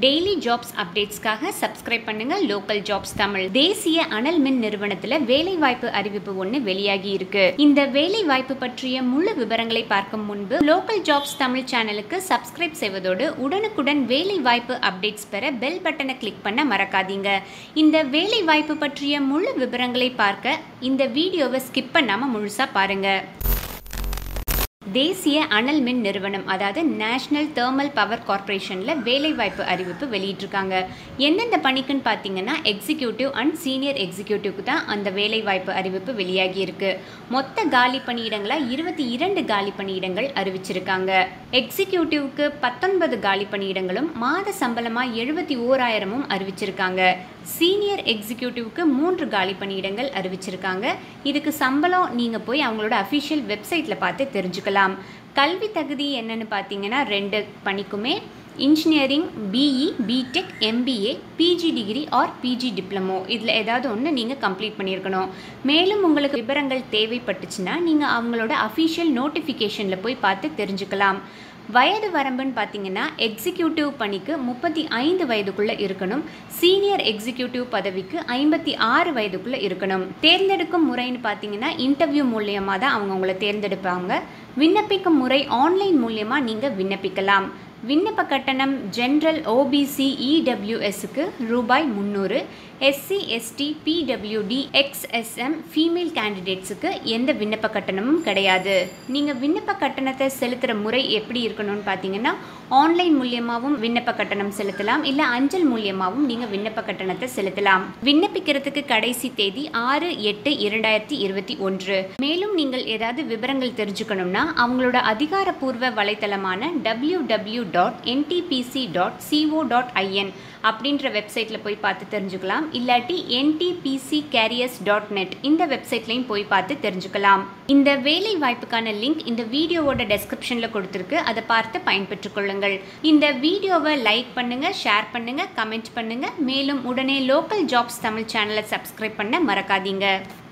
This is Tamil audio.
டெய்லி ஜாப்ஸ் அப்டேட்ஸ்க்காக சப்ஸ்கிரைப் பண்ணுங்க லோக்கல் ஜாப்ஸ் தமிழ் தேசிய அனல் மின் நிறுவனத்துல வேலை வாய்ப்பு அறிவிப்பு ஒன்று வெளியாகி இருக்கு இந்த வேலை வாய்ப்பு பற்றிய முழு விவரங்களை பார்க்கும் முன்பு லோக்கல் ஜாப்ஸ் தமிழ் சேனலுக்கு சப்ஸ்கிரைப் செய்வதோடு உடனுக்குடன் வேலை வாய்ப்பு அப்டேட்ஸ் பெற பெல் பட்டனை கிளிக் பண்ண மறக்காதீங்க இந்த வேலை வாய்ப்பு பற்றிய முழு விவரங்களை பார்க்க இந்த வீடியோவை ஸ்கிப் பண்ணாம முழுசா பாருங்க தேசிய அனல் மின் நிறுவனம் அதாவது நேஷனல் தேர்மல் பவர் கார்ப்பரேஷனில் வேலைவாய்ப்பு அறிவிப்பு வெளியிட்டிருக்காங்க எந்தெந்த பணிக்குன்னு பார்த்தீங்கன்னா எக்ஸிக்யூட்டிவ் அண்ட் சீனியர் எக்ஸிக்யூட்டிவ்க்கு தான் அந்த வேலைவாய்ப்பு அறிவிப்பு வெளியாகி இருக்கு மொத்த காலி பணியிடங்களா இருபத்தி இரண்டு காலி பணியிடங்கள் அறிவிச்சிருக்காங்க எக்ஸிக்யூட்டிவ்க்கு பத்தொன்பது காலி பணியிடங்களும் மாத சம்பளமாக எழுபத்தி ஓராயிரமும் அறிவிச்சிருக்காங்க சீனியர் எக்ஸிக்யூட்டிவ்க்கு மூன்று காலி பணியிடங்கள் அறிவிச்சிருக்காங்க இதுக்கு சம்பளம் நீங்கள் போய் அவங்களோட அஃபிஷியல் வெப்சைட்டில் பார்த்து தெரிஞ்சுக்கலாம் கல்வி தகுதி என்னன்னு பார்த்தீங்கன்னா ரெண்டு பணிக்குமே engineering BE BTech MBA PG degree or PG diploma இதில் ஏதாவது ஒன்று நீங்கள் கம்ப்ளீட் பண்ணியிருக்கணும் மேலும் உங்களுக்கு விவரங்கள் தேவைப்பட்டுச்சுன்னா நீங்கள் அவங்களோட அஃபிஷியல் நோட்டிஃபிகேஷனில் போய் பார்த்து தெரிஞ்சுக்கலாம் வயது வரம்புன்னு பார்த்தீங்கன்னா எக்ஸிக்யூட்டிவ் பணிக்கு முப்பத்தி ஐந்து வயதுக்குள்ளே இருக்கணும் சீனியர் எக்ஸிக்யூட்டிவ் பதவிக்கு ஐம்பத்தி ஆறு வயதுக்குள்ளே இருக்கணும் தேர்ந்தெடுக்கும் முறைன்னு பார்த்தீங்கன்னா இன்டர்வியூ மூலியமாக தான் அவங்க உங்களை தேர்ந்தெடுப்பாங்க விண்ணப்பிக்கும் முறை ஆன்லைன் மூலியமாக நீங்கள் விண்ணப்பிக்கலாம் விண்ணப்ப கட்டணம் ஜென்ரல் ஓபிசி இடபிள்யூஎஸ்க்கு ரூபாய் முந்நூறு SC ST PWD XSM female கேண்டிடேட்ஸுக்கு எந்த விண்ணப்ப கட்டணமும் கிடையாது நீங்கள் விண்ணப்ப கட்டணத்தை செலுத்துகிற முறை எப்படி இருக்கணும்னு பார்த்தீங்கன்னா ஆன்லைன் மூலியமாகவும் விண்ணப்ப கட்டணம் செலுத்தலாம் இல்லை அஞ்சல் மூலியமாகவும் நீங்கள் விண்ணப்ப கட்டணத்தை செலுத்தலாம் விண்ணப்பிக்கிறதுக்கு கடைசி தேதி ஆறு எட்டு இரண்டாயிரத்தி இருபத்தி ஒன்று மேலும் நீங்கள் ஏதாவது விவரங்கள் தெரிஞ்சுக்கணும்னா அவங்களோட அதிகாரப்பூர்வ வலைத்தளமான W W dot NTPC dot CO dot IN அப்படின்ற வெப்சைட்டில் போய் பார்த்து தெரிஞ்சுக்கலாம் இல்லாட்டி என்டிபிசி கேரியர்ஸ் டாட் நெட் இந்த வெப்சைட்லையும் போய் பார்த்து தெரிஞ்சுக்கலாம் இந்த வேலை வாய்ப்புக்கான லிங்க் இந்த வீடியோவோட டெஸ்கிரிப்ஷனில் கொடுத்துருக்கு அதை பார்த்து பயன்பெற்றுக் கொள்ளுங்கள் இந்த வீடியோவை லைக் பண்ணுங்கள் ஷேர் பண்ணுங்கள் கமெண்ட் பண்ணுங்கள் மேலும் உடனே லோக்கல் ஜாப்ஸ் தமிழ் சேனலை சப்ஸ்கிரைப் பண்ண மறக்காதீங்க